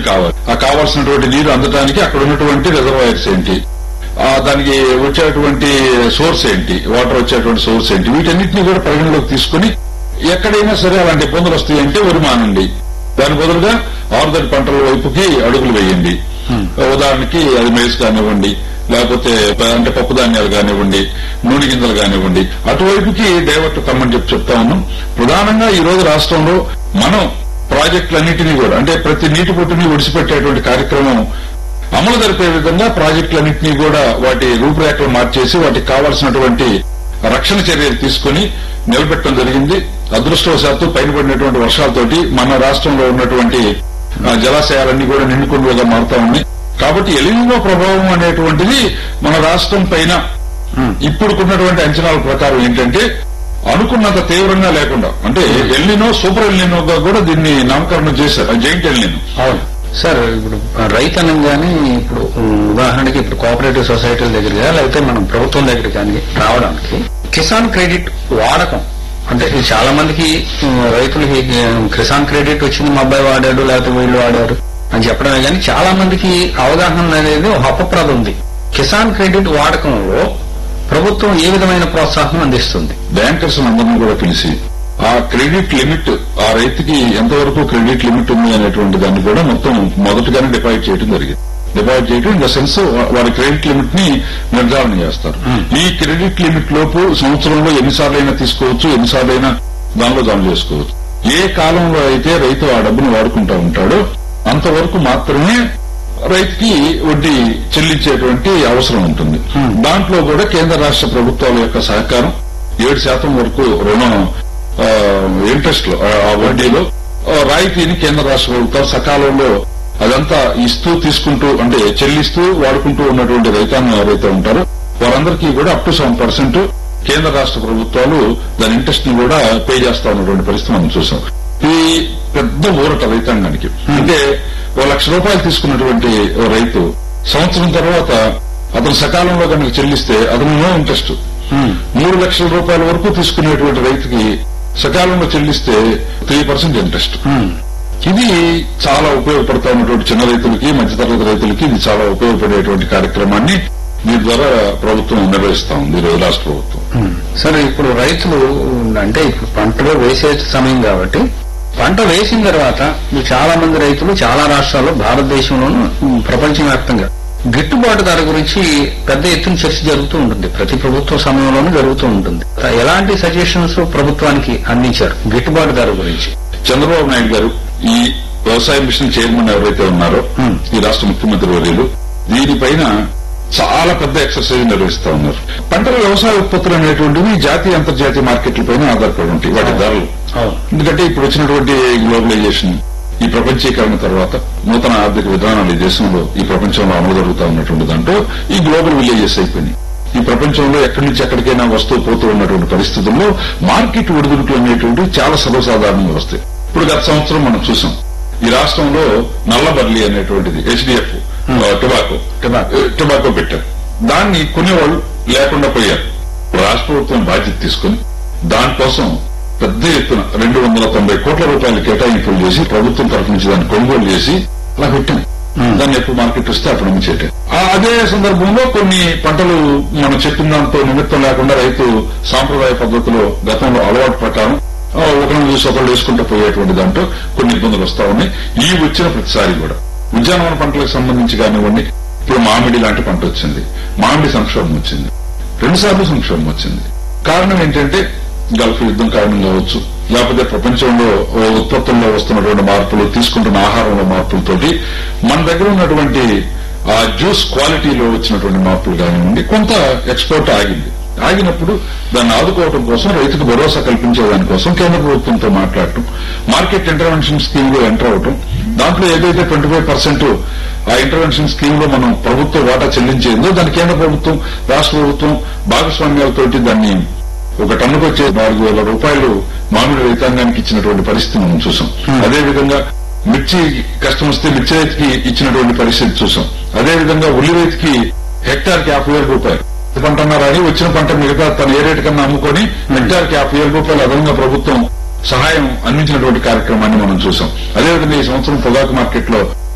కావాలి ఆ కావాల్సినటువంటి నీరు అందడానికి అక్కడ ఉన్నటువంటి రిజర్వాయర్స్ ఏంటి ఆ దానికి వచ్చేటువంటి సోర్స్ ఏంటి వాటర్ వచ్చేటువంటి సోర్స్ ఏంటి వీటన్నిటిని కూడా పరిగణలోకి తీసుకుని ఎక్కడైనా సరే అలాంటి ఇబ్బందులు వస్తాయి అంటే వరి మానండి దాని బదులుగా ఆరుదడి పంటల వైపుకి అడుగులు వేయండి ఉదాహరణకి అది మేస్ కానివ్వండి లేకపోతే ప- అంటే పప్పు ధాన్యాలు కానివ్వండి నూనె గింజలు కానివ్వండి అటువైపుకి డైవర్ట్ కమ్మని చెప్పి చెప్తా ఉన్నాం ప్రధానంగా ఈ రోజు రాష్ట్రంలో మనం ప్రాజెక్టులన్నింటినీ కూడా అంటే ప్రతి నీటి పొట్టుని ఒడిసిపెట్టేటువంటి కార్యక్రమం అమలు జరిపే విధంగా ప్రాజెక్టులన్నింటినీ కూడా వాటి రూపురేఖలు మార్చేసి వాటికి కావాల్సినటువంటి రక్షణ చర్యలు తీసుకుని నిలబెట్టడం జరిగింది అదృష్టవశాత్తు పైన పడినటువంటి వర్షాలతోటి మన రాష్ట్రంలో ఉన్నటువంటి ఆ, జలాశయాలన్నీ కూడా నిండుకుండుగా మారుతా ఉన్నాయి కాబట్టి ఎలినో ప్రభావం అనేటువంటిది మన రాష్ట్రం పైన ఇప్పుడుకున్నటువంటి అంచనాల ప్రకారం ఏంటంటే అనుకున్నంత తీవ్రంగా లేకుండా అంటే ఎల్నినో సూపర్ ఎల్నినోగా కూడా దీన్ని నామకరణం చేశారు జైంట్ ఎల్నినో అవును సార్ ఇప్పుడు రైతు అనగానే ఇప్పుడు ఉమ్, ఉదాహరణకి ఇప్పుడు కోఆపరేటివ్ సొసైటీల దగ్గర లేకపోతే మనం ప్రభుత్వం దగ్గర కానీ రావడానికి కిసాన్ క్రెడిట్ వాడకం అంటే ఇది చాలా మందికి ఉమ్, రైతులకి ఉమ్, కిసాన్ క్రెడిట్ వచ్చింది మా అబ్బాయి వాడాడు లేకపోతే వీళ్ళు వాడారు అని చెప్పడమే కానీ చాలా మందికి అవగాహన అనేది ఒక అపప్రద ఉంది కిసాన్ క్రెడిట్ వాడకంలో ప్రభుత్వం ఏ విధమైన ప్రోత్సాహం అందిస్తుంది బ్యాంకర్స్ అందరినీ కూడా పిలిచి ఆ క్రెడిట్ లిమిట్ ఆ రైతుకి ఎంతవరకు క్రెడిట్ లిమిట్ ఉంది అనేటువంటి దాన్ని కూడా మొత్తం మొదటగానే డిపాజిట్ చేయడం జరిగింది డిపాజిట్ చేయడం ఇన్ ద సెన్స్ వారి క్రెడిట్ లిమిట్ ని నిర్ధారణ చేస్తారు ఈ క్రెడిట్ లిమిట్ లోపు సంవత్సరంలో ఎన్నిసార్లు అయినా తీసుకోవచ్చు ఎన్నిసార్లు అయినా దానిలో జమ చేసుకోవచ్చు ఏ కాలంలో అయితే రైతు ఆ డబ్బును వాడుకుంటా ఉంటాడో అంతవరకు మాత్రమే రైతుకి వడ్డీ చెల్లించేటువంటి అవసరం ఉంటుంది దాంట్లో కూడా కేంద్ర రాష్ట్ర ప్రభుత్వాల యొక్క సహకారం ఏడు శాతం వరకు రుణం ఇంట్రెస్ట్ లో ఆ, ఆ వడ్డీలో ఆ, రాయితీని కేంద్ర రాష్ట్ర ప్రభుత్వాలు సకాలంలో అదంతా ఇస్తూ తీసుకుంటూ అంటే చెల్లిస్తూ వాడుకుంటూ ఉన్నటువంటి రైతాంగం ఎవరైతే ఉంటారో వారందరికీ కూడా అప్ టు సెవెన్ పర్సెంట్ కేంద్ర రాష్ట్ర ప్రభుత్వాలు దాని ఇంట్రెస్ట్ ని కూడా పే చేస్తా ఉన్నటువంటి పరిస్థితి మనం చూసాం ఇది పెద్ద ఊరట రైతాంగానికి అంటే ఓ లక్ష రూపాయలు తీసుకున్నటువంటి ఓ రైతు సంవత్సరం తర్వాత అతను సకాలంలో కనుక చెల్లిస్తే అతను నో ఇంట్రెస్ట్ మూడు లక్షల రూపాయల వరకు తీసుకునేటువంటి రైతుకి సకాలంలో చెల్లిస్తే త్రీ పర్సెంట్ ఇంట్రెస్ట్ ఇది చాలా ఉపయోగపడతా ఉన్నటువంటి చిన్న రైతులకి మధ్యతరగతి రైతులకి ఇది చాలా ఉపయోగపడేటువంటి కార్యక్రమాన్ని దీని ద్వారా ప్రభుత్వం నిర్వహిస్తా ఉంది ఈరోజు రాష్ట్ర ప్రభుత్వం సరే ఇప్పుడు రైతులు అంటే ఇప్పుడు పంటలు వేసే సమయం కాబట్టి పంట వేసిన తర్వాత ఇప్పుడు చాలా మంది రైతులు చాలా రాష్ట్రాల్లో భారతదేశంలోనూ ఉమ్, ప్రపంచవ్యాప్తంగా గిట్టుబాటు ధర గురించి పెద్ద ఎత్తున చర్చ జరుగుతూ ఉంటుంది ప్రతి ప్రభుత్వ సమయంలోనూ జరుగుతూ ఉంటుంది ఎలాంటి సజెషన్స్ ప్రభుత్వానికి అందించారు గిట్టుబాటు ధర గురించి చంద్రబాబు నాయుడు గారు ఈ వ్యవసాయ మిషన్ చైర్మన్ ఎవరైతే ఉన్నారో Hmm. ఈ రాష్ట్ర ముఖ్యమంత్రి వర్యులు దీనిపైన చాలా పెద్ద ఎక్సర్సైజ్ నిర్వహిస్తా ఉన్నారు పంటల వ్యవసాయ ఉత్పత్తులు అనేటువంటివి జాతీయ అంతర్జాతీయ మార్కెట్ల పైన ఆధారపడి ఉంటాయి వాటి ధరలు అవును ఎందుకంటే ఇప్పుడు వచ్చినటువంటి గ్లోబలైజేషన్ ఈ ప్రపంచీకరణ తర్వాత నూతన ఆర్థిక విధానాలు ఈ దేశంలో ఈ ప్రపంచంలో అమలు జరుగుతూ ఉన్నటువంటి దాంట్లో ఈ గ్లోబల్ విలేజెస్ అయిపోయినాయి ఈ ప్రపంచంలో ఎక్కడి నుంచి ఎక్కడికైనా వస్తూ పోతూ ఉన్నటువంటి పరిస్థితుల్లో మార్కెట్ ఒడిదుడుకులు అనేటువంటివి చాలా సర్వసాధారణంగా వస్తాయి ఇప్పుడు గత సంవత్సరం మనం చూసాం ఈ రాష్ట్రంలో నల్లబర్లి అనేటువంటిది హెచ్డిఎఫ్ టొబాకో టొబాకో. టొబాకో పెట్టారు దాన్ని కొనేవాళ్ళు లేకుండా పోయారు రాష్ట్ర ప్రభుత్వం బాధ్యత తీసుకుని దానికోసం పెద్ద ఎత్తున రెండు వందల తొంభై కోట్ల రూపాయలు కేటాయింపులు చేసి ప్రభుత్వం తరఫు నుంచి దాన్ని కొనుగోలు చేసి అలా పెట్టాం దాన్ని ఎప్పుడు మార్కెట్ వస్తే అప్పుడు అమ్మిచేయటం ఆ అదే సందర్భంలో కొన్ని పంటలు మనం చెప్పిన దాంతో నిమిత్తం లేకుండా రైతు సాంప్రదాయ పద్ధతిలో గతంలో అలవాటు ప్రకారం ఆ, ఒకరిని చూసి ఒకళ్ళు వేసుకుంటూ పోయేటువంటి దాంట్లో కొన్ని ఇబ్బందులు వస్తా ఉన్నాయి ఈ వచ్చిన ప్రతిసారి కూడా ఉద్యానవన పంటలకు సంబంధించి కానివ్వండి ఇప్పుడు మామిడి లాంటి పంట వచ్చింది మామిడి సంక్షోభం వచ్చింది రెండు సార్లు సంక్షోభం వచ్చింది కారణం ఏంటంటే గల్ఫ్ యుద్ధం కారణం కావచ్చు లేకపోతే ప్రపంచంలో ఓ ఉత్పత్తుల్లో వస్తున్నటువంటి మార్పులు తీసుకుంటున్న ఆహారంలో మార్పులతోటి మన దగ్గర ఉన్నటువంటి ఆ జ్యూస్ క్వాలిటీలో వచ్చినటువంటి మార్పులు కానివ్వండి కొంత ఎక్స్పోర్ట్ ఆగింది ఆగినప్పుడు దాన్ని ఆదుకోవడం కోసం రైతుకు భరోసా కల్పించే దానికోసం కేంద్ర ప్రభుత్వంతో మాట్లాడటం మార్కెట్ ఇంటర్వెన్షన్ స్కీమ్ లో ఎంటర్ అవటం దాంట్లో ఏదైతే ట్వంటీ ఫైవ్ పర్సెంట్ ఆ ఇంటర్వెన్షన్ స్కీమ్ లో మనం ప్రభుత్వ వాటా చెల్లించేందో దాన్ని కేంద్ర ప్రభుత్వం రాష్ట్ర ప్రభుత్వం భాగస్వామ్యాలతోటి దాన్ని ఒక టన్నుకు వచ్చే నాలుగు వేల రూపాయలు మామిడి రైతాంగానికి ఇచ్చినటువంటి పరిస్థితి మనం చూసాం అదే విధంగా మిర్చి కష్టం వస్తే మిర్చి రైతుకి ఇచ్చినటువంటి పరిస్థితి చూసాం అదే విధంగా ఉల్లి రైతుకి హెక్టార్ కి యాభై వేల రూపాయలు ఈ పంట అన్నారా అని వచ్చిన పంట మిగతా తన ఏ రేటు కన్నా అమ్ముకొని హెక్టార్ కి యాభై వేల రూపాయలు అదనంగా ప్రభుత్వం సహాయం అందించినటువంటి కార్యక్రమాన్ని మనం చూసాం అదేవిధంగా ఈ సంవత్సరం పొగాకు మార్కెట్ లో